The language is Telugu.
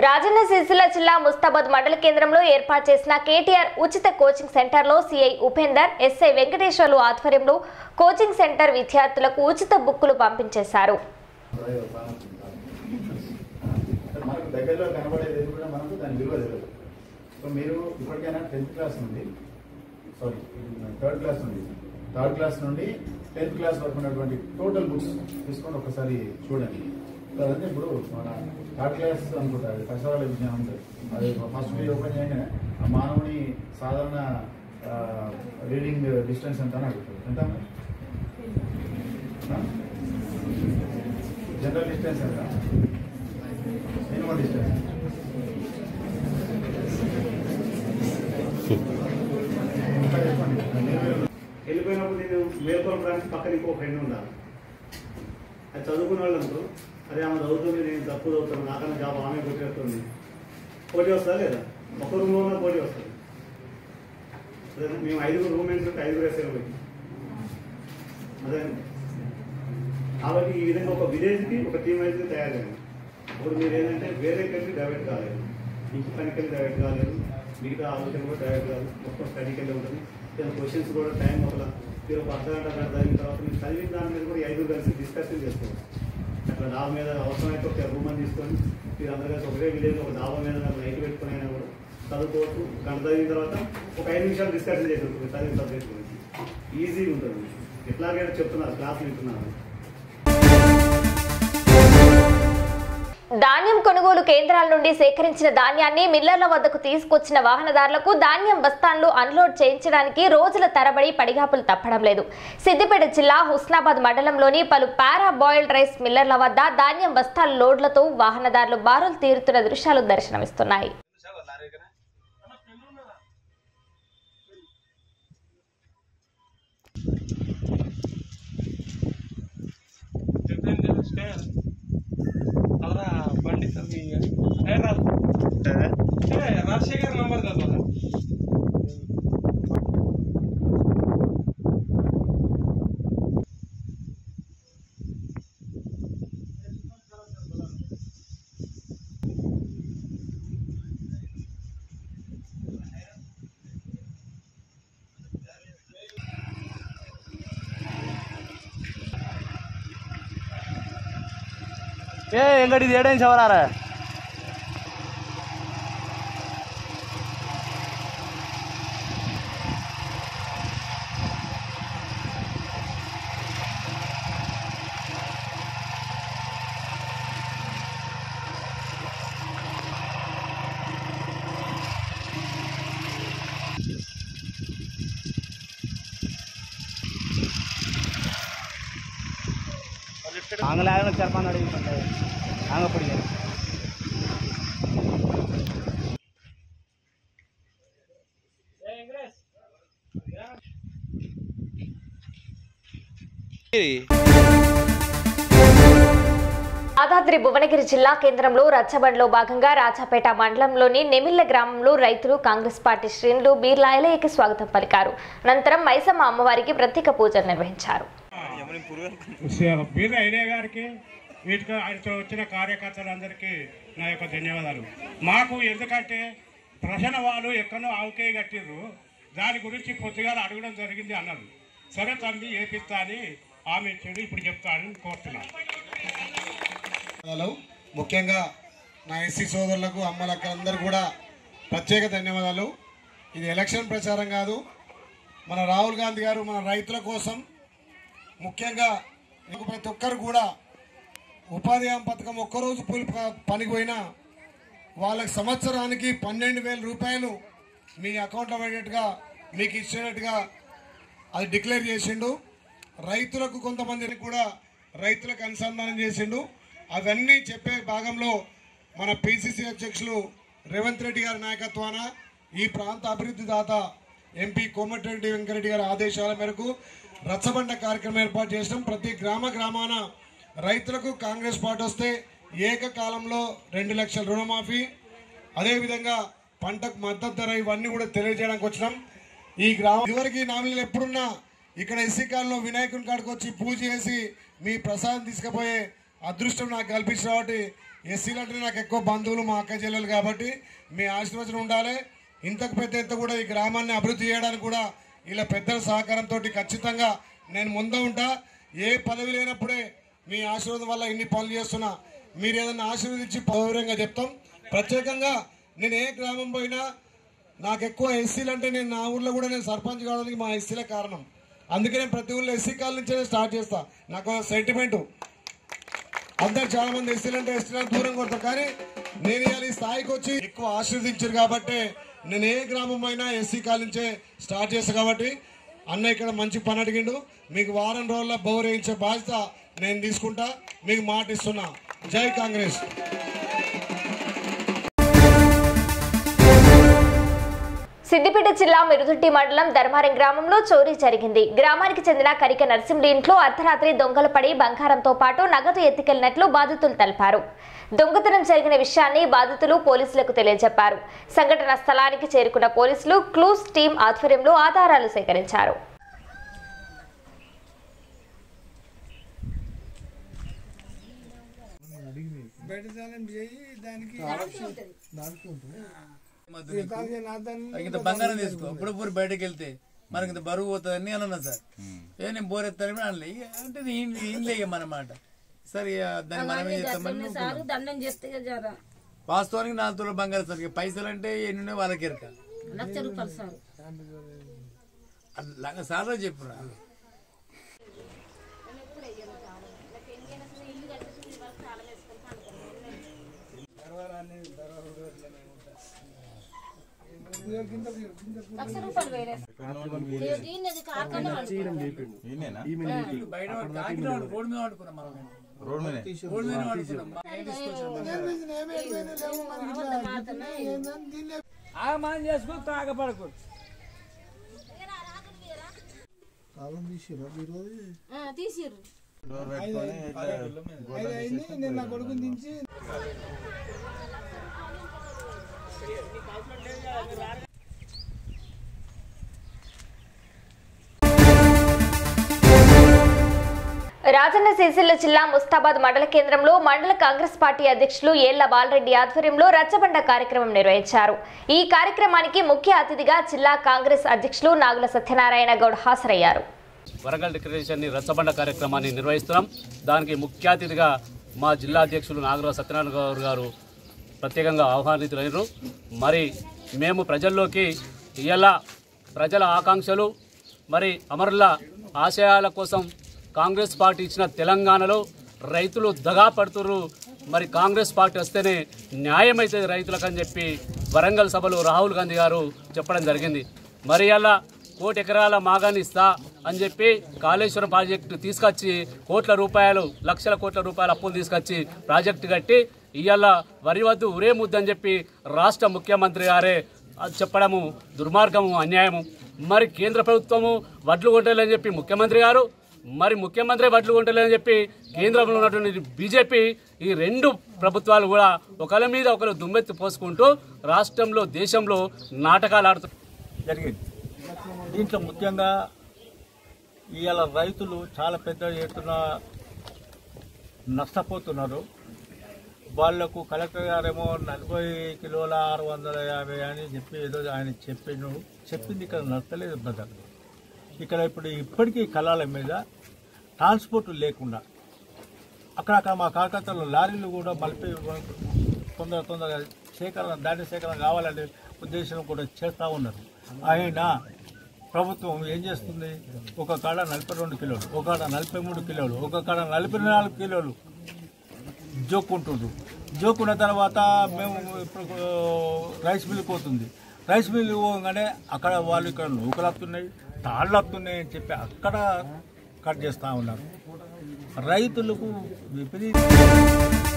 రాజన్న సిరిసిల్ల జిల్లా ముస్తాబాద్ మండల కేంద్రంలో ఏర్పాటు చేసిన కేటీఆర్ ఉచిత కోచింగ్ సెంటర్లో సిఐ ఉపేందర్ ఎస్ఐ వెంకటేశ్వర్లు ఆధ్వర్యంలో కోచింగ్ సెంటర్ విద్యార్థులకు ఉచిత బుక్కులు పంపించేశారు మనకు దగ్గరలో కనబడేది ఏది కూడా మనకు దాని విలువ తెలియదు సో మీరు ఇప్పటికైనా టెన్త్ క్లాస్ నుండి సారీ థర్డ్ క్లాస్ నుండి థర్డ్ క్లాస్ నుండి టెన్త్ క్లాస్ వరకు ఉన్నటువంటి టోటల్ బుక్స్ తీసుకొని ఒకసారి చూడండి సో అదంటే ఇప్పుడు మన థర్డ్ క్లాస్ అనుకుంటా అది కషాయాల విజ్ఞానం ఉంటుంది అది ఫస్ట్ పేజ్ ఓపెన్ చేయగానే ఆ మానవుని సాధారణ రీడింగ్ డిస్టెన్స్ ఎంత అని అడుగుతుంది ఎంత జనరల్ డిస్టెన్స్ ఎంత మినిమం డిస్టెన్స్ ఇంకా చెప్పండి నేను వెళ్ళిపోయినప్పుడు నేను మేల్కొనడానికి పక్కన ఇంకో ఫ్రెండ్ ఉండాలి అది చదువుకున్న వాళ్ళంతా అదే ఆమె చదువుతుంది నేను తప్పు చదువుతాను నాకన్నా జాబ్ ఆమె కొట్టేస్తుంది పోటీ వస్తుందా లేదా ఒక రూమ్లో ఉన్న పోటీ వస్తుంది అదే మేము ఐదుగురు రూమ్మేట్స్ ఉంటే ఐదుగురు వేసే పోయి అదే కాబట్టి ఈ విధంగా ఒక విలేజ్కి ఒక టీమ్ వైజ్గా తయారైంది ఇప్పుడు మీరు ఏంటంటే వేరే కంట్రీ డైవర్ట్ కాలేదు ఇంటి పనికి వెళ్ళి డైవర్ట్ కాలేదు మిగతా ఆలోచన కూడా డైవర్ట్ కాదు మొత్తం స్టడీకి వెళ్ళి ఉంటుంది దాని క్వశ్చన్స్ కూడా టైం ఒక మీరు ఒక అర్ధ గంట గంట చదివిన తర్వాత మీరు చదివిన దాని మీద కూడా ఈ ఐదుగురు కలిసి డిస్కషన్ చేసుకోవచ్చు అట్లా డాబా మీద అవసరమైతే ఒక రూమ్ అని తీసుకొని మీరు అందరూ కలిసి ఒకటే విలేజ్ ఒక డాబా మీద లైట్ పెట్టుకుని అయినా కూడా చదువుకోవచ్చు గంట చదివిన తర్వాత ఒక ఐదు నిమిషాలు డిస్కషన్ చేయవచ్చు చదివిన సబ్జెక్ట్ గురించి ఈజీగా ఉంటుంది ఎట్లాగైనా చెప్తున్నారు క్లాస్ వింటున్నారు ధాన్యం కొనుగోలు కేంద్రాల నుండి సేకరించిన ధాన్యాన్ని మిల్లర్ల వద్దకు తీసుకొచ్చిన వాహనదారులకు ధాన్యం బస్తాన్లు అన్లోడ్ చేయించడానికి రోజుల తరబడి పడిగాపులు తప్పడం లేదు సిద్దిపేట జిల్లా హుస్నాబాద్ మండలంలోని పలు పారా బాయిల్డ్ రైస్ మిల్లర్ల వద్ద ధాన్యం బస్తాల లోడ్లతో వాహనదారులు బారులు తీరుతున్న దృశ్యాలు దర్శనమిస్తున్నాయి ಅವರ ಪಂಡಿತ ರಾಜಶೇಖರ್ ನಂಬರ್ కదా ஏ எங்கடி இது இடம் சவரார ஆங்களாக சிறப்பாக நடுவி பண்ணுறது நாங்கள் பிடிக்கிறோம் యాదాద్రి భువనగిరి జిల్లా కేంద్రంలో రచ్చబండ్లో భాగంగా రాజాపేట మండలంలోని నెమిళ్ల గ్రామంలో రైతులు కాంగ్రెస్ పార్టీ శ్రేణులు బీర్లా ఎలయ్యకి స్వాగతం పలికారు అనంతరం మైసమ్మ అమ్మవారికి ప్రత్యేక పూజలు నిర్వహించారు బీద ఐడియా గారికి వీటికి ఆయనతో వచ్చిన కార్యకర్తలందరికీ నా యొక్క ధన్యవాదాలు మాకు ఎందుకంటే ప్రశ్న వాళ్ళు ఎక్కడో ఆవుకే కట్టిర్రు దాని గురించి పొద్దుగాల అడగడం జరిగింది అన్నారు సరే తల్లి ఏపిస్తా అని ఆమె ఇచ్చాడు ఇప్పుడు చెప్తానని కోరుతున్నాను ధన్యవాదాలు ముఖ్యంగా నా ఎస్సీ సోదరులకు అమ్మలకు అందరూ కూడా ప్రత్యేక ధన్యవాదాలు ఇది ఎలక్షన్ ప్రచారం కాదు మన రాహుల్ గాంధీ గారు మన రైతుల కోసం ముఖ్యంగా ఇంక ప్రతి ఒక్కరు కూడా ఉపాధి హామీ పథకం ఒక్కరోజు కూలి ప- పనికి పోయినా వాళ్ళకి సంవత్సరానికి పన్నెండు వేల రూపాయలు మీ అకౌంట్లో పడేట్టుగా మీకు ఇచ్చేటట్టుగా అది డిక్లేర్ చేసిండు రైతులకు కొంతమందిని కూడా రైతులకు అనుసంధానం చేసిండు అవన్నీ చెప్పే భాగంలో మన పిసిసి అధ్యక్షులు రేవంత్ రెడ్డి గారి నాయకత్వాన ఈ ప్రాంత అభివృద్ధి దాత ఎంపీ కోమటిరెడ్డి వెంకరెడ్డి గారి ఆదేశాల మేరకు రచ్చబండ కార్యక్రమం ఏర్పాటు చేసినాం ప్రతి గ్రామ గ్రామాన రైతులకు కాంగ్రెస్ పార్టీ వస్తే ఏకకాలంలో రెండు లక్షల రుణమాఫీ అదేవిధంగా పంటకు మద్దతు ధర ఇవన్నీ కూడా తెలియజేయడానికి వచ్చినాం ఈ గ్రామం ఇదివరకు నామినీలు ఎప్పుడున్నా ఇక్కడ ఎస్సీ కాలంలో వినాయకుని కాడికి వచ్చి పూజ చేసి మీ ప్రసాదం తీసుకుపోయే అదృష్టం నాకు కల్పించిన కాబట్టి ఎస్సీలు అంటే నాకు ఎక్కువ బంధువులు మా అక్క చెల్లెలు కాబట్టి మీ ఆశీర్వచనం ఉండాలి ఇంతకు పెద్ద ఎత్తు కూడా ఈ గ్రామాన్ని అభివృద్ధి చేయడానికి కూడా ఇలా పెద్దల సహకారంతో ఖచ్చితంగా నేను ముందు ఉంటా ఏ పదవి లేనప్పుడే మీ ఆశీర్వాదం వల్ల ఇన్ని పనులు చేస్తున్నా మీరు ఏదైనా ఆశీర్వదించి పౌరంగా చెప్తాం ప్రత్యేకంగా నేను ఏ గ్రామం పోయినా నాకు ఎక్కువ ఎస్సీలు అంటే నేను నా ఊర్లో కూడా నేను సర్పంచ్ కావడానికి మా ఎస్సీలే కారణం అందుకే నేను ప్రతి ఊళ్ళో ఎస్సీ కాల్ నుంచే స్టార్ట్ చేస్తా నాకు సెంటిమెంటు అందరు చాలా మంది ఎస్సీలు అంటే ఎస్టీలకు దూరం కొడతారు కానీ నేను ఇవాళ ఈ స్థాయికి వచ్చి ఎక్కువ ఆశీర్వదించారు కాబట్టి నేను ఏ గ్రామం అయినా ఎస్సీ కాల్ నుంచే స్టార్ట్ చేస్తాను కాబట్టి అన్న ఇక్కడ మంచి పని అడిగిండు మీకు వారం రోజుల్లో బౌర్ వేయించే బాధ్యత నేను తీసుకుంటా మీకు మాట ఇస్తున్నా జై కాంగ్రెస్ సిద్దిపేట జిల్లా మిరుదుట్టి మండలం ధర్మారం గ్రామంలో చోరీ జరిగింది గ్రామానికి చెందిన కరిక నరసింహుడి ఇంట్లో అర్ధరాత్రి దొంగలు పడి బంగారంతో పాటు నగదు ఎత్తుకెళ్లినట్లు బాధితులు తెలిపారు దొంగతనం జరిగిన విషయాన్ని బాధితులు పోలీసులకు తెలియజెప్పారు సంఘటన స్థలానికి చేరుకున్న పోలీసులు క్లూస్ టీం ఆధ్వర్యంలో ఆధారాలు సేకరించారు ఇంత బంగారం తీసుకో ఇప్పుడు పూరి బయటకు వెళ్తే మనకి ఇంత బరువు పోతుందని అని అన్నా సార్ ఏ నేను బోర్ ఎత్తాను అనలే ఇక అంటే ఇది ఏం- ఏం లేక మన మాట సరే ఇక దాన్ని మనం ఏం చేస్తామని అనుకున్నాం. దండం చేస్తే జర వాస్తవానికి నాలుగు తుల బంగారం సార్ ఇక పైసలు అంటే ఎన్ని ఉన్నాయి వాళ్ళకి ఎరక లక్ష రూపాయలు సార్ అలాగా సార్లు చెప్పురా లక్ష రూపాయలు వేరే దీన్ని కార్ఖానా బయట కాకినాడ రోడ్డు మీద పడుకున్నాం మనం రోడ్డు మీద రోడ్డు మీద పడుకున్నాం ఆగమానం చేసుకో తాగపడకూడదు తీసిర్రు రాజన్న సిరిసిల్ల జిల్లా ముస్తాబాద్ మండల కేంద్రంలో మండల కాంగ్రెస్ పార్టీ అధ్యక్షులు ఏళ్ల బాలరెడ్డి ఆధ్వర్యంలో రచ్చబండ కార్యక్రమం నిర్వహించారు ఈ కార్యక్రమానికి ముఖ్య అతిథిగా జిల్లా కాంగ్రెస్ అధ్యక్షులు నాగుల సత్యనారాయణ గౌడ్ హాజరయ్యారు వరంగల్ డిక్లరేషన్ని రచ్చబండ కార్యక్రమాన్ని నిర్వహిస్తున్నాం దానికి ముఖ్య అతిథిగా మా జిల్లా అధ్యక్షులు నాగరావు సత్యనారాయణ గౌడ్ గారు ప్రత్యేకంగా ఆహ్వానితులైనరు మరి మేము ప్రజల్లోకి ఇలా ప్రజల ఆకాంక్షలు మరి అమరుల ఆశయాల కోసం కాంగ్రెస్ పార్టీ ఇచ్చిన తెలంగాణలో రైతులు దగా పడుతుర్రు మరి కాంగ్రెస్ పార్టీ వస్తేనే న్యాయం అవుతుంది రైతులకు అని చెప్పి వరంగల్ సభలో రాహుల్ గాంధీ గారు చెప్పడం జరిగింది మరి అలా కోటి ఎకరాల మాగాన్ని ఇస్తా అని చెప్పి కాళేశ్వరం ప్రాజెక్టు తీసుకొచ్చి కోట్ల రూపాయలు లక్షల కోట్ల రూపాయల అప్పులు తీసుకొచ్చి ప్రాజెక్టు కట్టి ఇవాళ వరి వద్దు ఉరే ముద్దని చెప్పి రాష్ట్ర ముఖ్యమంత్రి గారే అది చెప్పడము దుర్మార్గము అన్యాయము మరి కేంద్ర ప్రభుత్వము వడ్లు కొంటలేదని చెప్పి ముఖ్యమంత్రి గారు మరి ముఖ్యమంత్రి వడ్లు కొంటలేదని చెప్పి కేంద్రంలో ఉన్నటువంటి బీజేపీ ఈ రెండు ప్రభుత్వాలు కూడా ఒకరి మీద ఒకరు దుమ్మెత్తి పోసుకుంటూ రాష్ట్రంలో దేశంలో నాటకాలు ఆడుతూ జరిగింది దీంట్లో ముఖ్యంగా ఇవాళ రైతులు చాలా పెద్ద ఎత్తున నష్టపోతున్నారు వాళ్లకు కలెక్టర్ గారేమో నలభై కిలోల ఆరు వందల యాభై అని చెప్పి ఏదో ఆయన చెప్పిండు చెప్పింది ఇక్కడ నచ్చలేదు బ్రదర్ ఇక్కడ ఇప్పుడు ఇప్పటికీ కళాల మీద ట్రాన్స్పోర్ట్ లేకుండా అక్కడక్కడ మా కాకతలో లారీలు కూడా మలిపి తొందర తొందరగా సేకరణ ధాన్య సేకరణ కావాలనే ఉద్దేశం కూడా చేస్తూ ఉన్నారు అయినా ప్రభుత్వం ఏం చేస్తుంది ఒక కాడ నలభై రెండు కిలోలు ఒక కాడ నలభై మూడు కిలోలు ఒక కాడ నలభై నాలుగు కిలోలు జోక్కుంటుండ్రు జోక్కున్న తర్వాత మేము ఇప్పుడు రైస్ మిల్ పోతుంది రైస్ మిల్ పోగానే అక్కడ వాళ్ళు ఇక్కడ నూకలు వస్తున్నాయి తాళ్ళు వస్తున్నాయి అని చెప్పి అక్కడ కట్ చేస్తూ ఉన్నారు రైతులకు విపరీత